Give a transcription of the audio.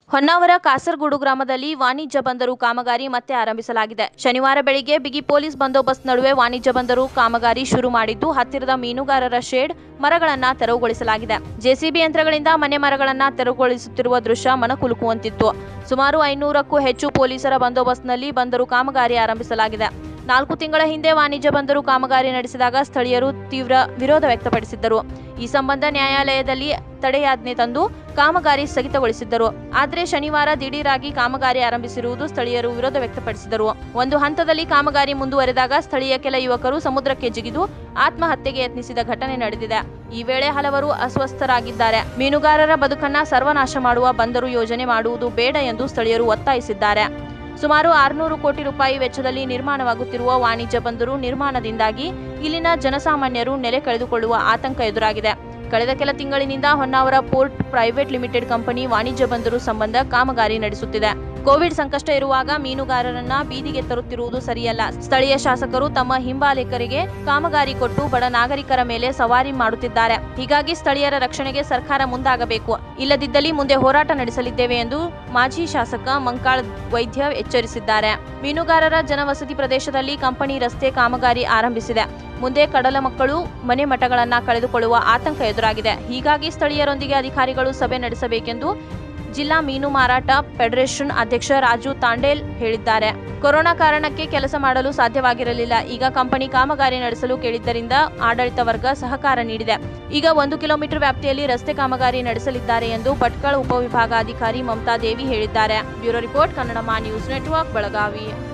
ಹೊನ್ನಾವರ ಕಾಸರಗೋಡು ಗ್ರಾಮದಲ್ಲಿ ವಾಣಿಜ್ಯ ಬಂದರು ಕಾಮಗಾರಿ ಮತ್ತೆ ಆರಂಭಿಸಲಾಗಿದೆ ಶನಿವಾರ ಬೆಳಿಗ್ಗೆ ಬಿಗಿ ಪೊಲೀಸ್ ಬಂದೋಬಸ್ತ್ ನಡುವೆ ವಾಣಿಜ್ಯ ಬಂದರು ಕಾಮಗಾರಿ ಶುರು ಮಾಡಿದ್ದು ಹತ್ತಿರದ ಮೀನುಗಾರರ ಶೆಡ್ ಮರಗಳನ್ನ ತೆರವುಗೊಳಿಸಲಾಗಿದೆ ಜೆಸಿಬಿ ಯಂತ್ರಗಳಿಂದ ಮನೆ ಮರಗಳನ್ನ ತೆರವುಗೊಳಿಸುತ್ತಿರುವ ದೃಶ್ಯ ಮನಕುಲುಕುವಂತಿತ್ತು ಸುಮಾರು ಐನೂರಕ್ಕೂ ಹೆಚ್ಚು ಪೊಲೀಸರ ಬಂದೋಬಸ್ತ್ನಲ್ಲಿ ಬಂದರು ಕಾಮಗಾರಿ ಆರಂಭಿಸಲಾಗಿದೆ ನಾಲ್ಕು ತಿಂಗಳ ಹಿಂದೆ ವಾಣಿಜ್ಯ ಬಂದರು ಕಾಮಗಾರಿ ನಡೆಸಿದಾಗ ಸ್ಥಳೀಯರು ತೀವ್ರ ವಿರೋಧ ವ್ಯಕ್ತಪಡಿಸಿದ್ದರು ಈ ಸಂಬಂಧ ನ್ಯಾಯಾಲಯದಲ್ಲಿ ತಡೆಯಾಜ್ಞೆ ತಂದು ಕಾಮಗಾರಿ ಸ್ಥಗಿತಗೊಳಿಸಿದ್ದರು ಆದರೆ ಶನಿವಾರ ದಿಢೀರಾಗಿ ಕಾಮಗಾರಿ ಆರಂಭಿಸಿರುವುದು ಸ್ಥಳೀಯರು ವಿರೋಧ ವ್ಯಕ್ತಪಡಿಸಿದರು ಒಂದು ಹಂತದಲ್ಲಿ ಕಾಮಗಾರಿ ಮುಂದುವರೆದಾಗ ಸ್ಥಳೀಯ ಕೆಲ ಯುವಕರು ಸಮುದ್ರಕ್ಕೆ ಜಿಗಿದು ಆತ್ಮಹತ್ಯೆಗೆ ಯತ್ನಿಸಿದ ಘಟನೆ ನಡೆದಿದೆ ಈ ವೇಳೆ ಹಲವರು ಅಸ್ವಸ್ಥರಾಗಿದ್ದಾರೆ ಮೀನುಗಾರರ ಬದುಕನ್ನ ಸರ್ವನಾಶ ಮಾಡುವ ಬಂದರು ಯೋಜನೆ ಮಾಡುವುದು ಬೇಡ ಎಂದು ಸ್ಥಳೀಯರು ಒತ್ತಾಯಿಸಿದ್ದಾರೆ ಸುಮಾರು ಆರುನೂರು ಕೋಟಿ ರೂಪಾಯಿ ವೆಚ್ಚದಲ್ಲಿ ನಿರ್ಮಾಣವಾಗುತ್ತಿರುವ ವಾಣಿಜ್ಯ ಬಂದರು ನಿರ್ಮಾಣದಿಂದಾಗಿ ಇಲ್ಲಿನ ಜನಸಾಮಾನ್ಯರು ನೆಲೆ ಕಳೆದುಕೊಳ್ಳುವ ಆತಂಕ ಎದುರಾಗಿದೆ ಕಳೆದ ಕೆಲ ತಿಂಗಳಿನಿಂದ Honnavar port private limited company ವಾಣಿಜ್ಯ ಬಂದರು ಸಂಬಂಧ ಕಾಮಗಾರಿ ನಡೆಸುತ್ತಿದೆ ಕೋವಿಡ್ ಸಂಕಷ್ಟ ಇರುವಾಗ ಮೀನುಗಾರರನ್ನ ಬೀದಿಗೆ ತರುತ್ತಿರುವುದು ಸರಿಯಲ್ಲ ಸ್ಥಳೀಯ ಶಾಸಕರು ತಮ್ಮ ಹಿಂಬಾಲಕರಿಗೆ ಕಾಮಗಾರಿ ಕೊಟ್ಟು ಬಡ ನಾಗರಿಕರ ಮೇಲೆ ಸವಾರಿ ಮಾಡುತ್ತಿದ್ದಾರೆ ಹೀಗಾಗಿ ಸ್ಥಳೀಯರ ರಕ್ಷಣೆಗೆ ಸರ್ಕಾರ ಮುಂದಾಗಬೇಕು ಇಲ್ಲದಿದ್ದಲ್ಲಿ ಮುಂದೆ ಹೋರಾಟ ನಡೆಸಲಿದ್ದೇವೆ ಎಂದು ಮಾಜಿ ಶಾಸಕ ಮಂಕಾಳ್ ವೈದ್ಯ ಎಚ್ಚರಿಸಿದ್ದಾರೆ ಮೀನುಗಾರರ ಜನವಸತಿ ಪ್ರದೇಶದಲ್ಲಿ ಕಂಪನಿ ರಸ್ತೆ ಕಾಮಗಾರಿ ಆರಂಭಿಸಿದೆ ಮುಂದೆ ಕಡಲ ಮಕ್ಕಳು ಮನೆ ಮಠಗಳನ್ನ ಕಳೆದುಕೊಳ್ಳುವ ಆತಂಕ ಎದುರಾಗಿದೆ ಹೀಗಾಗಿ ಸ್ಥಳೀಯರೊಂದಿಗೆ ಅಧಿಕಾರಿಗಳು ಸಭೆ ನಡೆಸಬೇಕೆಂದು ಜಿಲ್ಲಾ ಮೀನು ಮಾರಾಟ ಫೆಡರೇಷನ್ ಅಧ್ಯಕ್ಷ ರಾಜು ತಾಂಡೇಲ್ ಹೇಳಿದ್ದಾರೆ ಕೊರೋನಾ ಕಾರಣಕ್ಕೆ ಕೆಲಸ ಮಾಡಲು ಸಾಧ್ಯವಾಗಿರಲಿಲ್ಲ ಈಗ ಕಂಪನಿ ಕಾಮಗಾರಿ ನಡೆಸಲು ಕೇಳಿದ್ದರಿಂದ ಆಡಳಿತ ವರ್ಗ ಸಹಕಾರ ನೀಡಿದೆ ಈಗ ಒಂದು ಕಿಲೋಮೀಟರ್ ವ್ಯಾಪ್ತಿಯಲ್ಲಿ ರಸ್ತೆ ಕಾಮಗಾರಿ ನಡೆಸಲಿದ್ದಾರೆ ಎಂದು ಭಟ್ಕಳ ಉಪವಿಭಾಗಾಧಿಕಾರಿ ಮಮತಾ ದೇವಿ ಹೇಳಿದ್ದಾರೆ ಬ್ಯೂರೋ ರಿಪೋರ್ಟ್ ಕನ್ನಡ ಮಾ ನ್ಯೂಸ್ ನೆಟ್ವರ್ಕ್ ಬೆಳಗಾವಿ